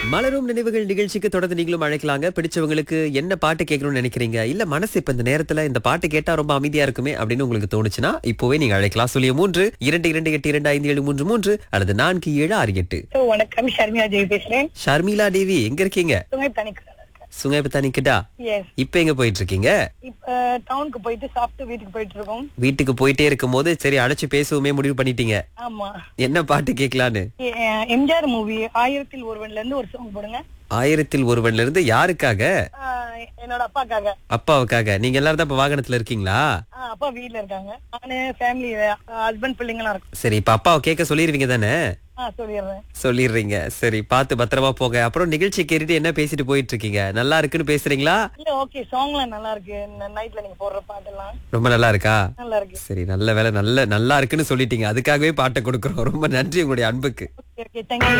மலரும் நினைவுகள் நிகழ்ச்சிக்கு தொடர்ந்து நீங்களும் அழைக்கலாங்க பிடிச்சவங்களுக்கு என்ன பாட்டு கேட்கணும்னு நினைக்கிறீங்க இல்ல மனசு இப்ப இந்த நேரத்துல இந்த பாட்டு கேட்டா ரொம்ப அமைதியா இருக்குமே அப்படின்னு உங்களுக்கு தோணுச்சுன்னா இப்போவே நீங்க அழைக்கலாம் சொல்லிய மூன்று இரண்டு இரண்டு எட்டு இரண்டு ஐந்து ஏழு மூன்று மூன்று அல்லது நான்கு ஏழு ஆறு எட்டு So, வணக்கம் ஷர்மியா ஜெய் பேசுறேன் ஷர்மிளா தேவி எங்க இருக்கீங்க சுங்கை தனிக்கிறேன் சுங்கைப்பத்தானி கிட்டா எஸ் இப்ப எங்க போயிட்டு இருக்கீங்க இப்ப டவுனுக்கு போயிட்டு சாப்பிட்டு வீட்டுக்கு போயிட்டு இருக்கோம் வீட்டுக்கு போயிட்டே இருக்கும் போது சரி அழைச்சு பேசவுமே முடிவு பண்ணிட்டீங்க ஆமா என்ன பாட்டு கேட்கலான்னு எ- எம்ஜிஆர் மூவி ஆயிரத்தில் ஒருவன்ல இருந்து ஒரு சாங் போடுங்க ஆயிரத்தில் ஒருவன்ல இருந்து யாருக்காக ஆஹ் என்னோட அப்பாக்காக அப்பாவுக்காக நீங்க எல்லாரும் தான் இப்ப வாகனத்துல இருக்கீங்களா ஆஹ் அப்பா வீட்ல இருக்காங்க நானு ஃபேமிலி ஹஸ்பண்ட் பிள்ளைங்களாம் இருக்கும் சரி இப்ப அப்பாவை கேட்க சொல்லிருவீங்க தானே ஆ சொல்லிடுறேன் சொல்லிடுறீங்க சரி பார்த்து பத்திரமா போங்க அப்புறம் நிகழ்ச்சி கேட்டுட்டு என்ன பேசிட்டு போயிட்டு இருக்கீங்க நல்லா இருக்குன்னு பேசுறீங்களா இல்ல ஓகே சாங்லாம் நல்லா இருக்கு நைட்ல நீங்க போடுற பாட்டெல்லாம் ரொம்ப நல்லா இருக்கா நல்லா இருக்கு சரி நல்ல வேலை நல்ல நல்லா இருக்குன்னு சொல்லிட்டீங்க அதுக்காகவே பாட்டை கொடுக்குறோம் ரொம்ப நன்றி உங்களுடைய அன்புக்கு ஓகே தேங்க்யூ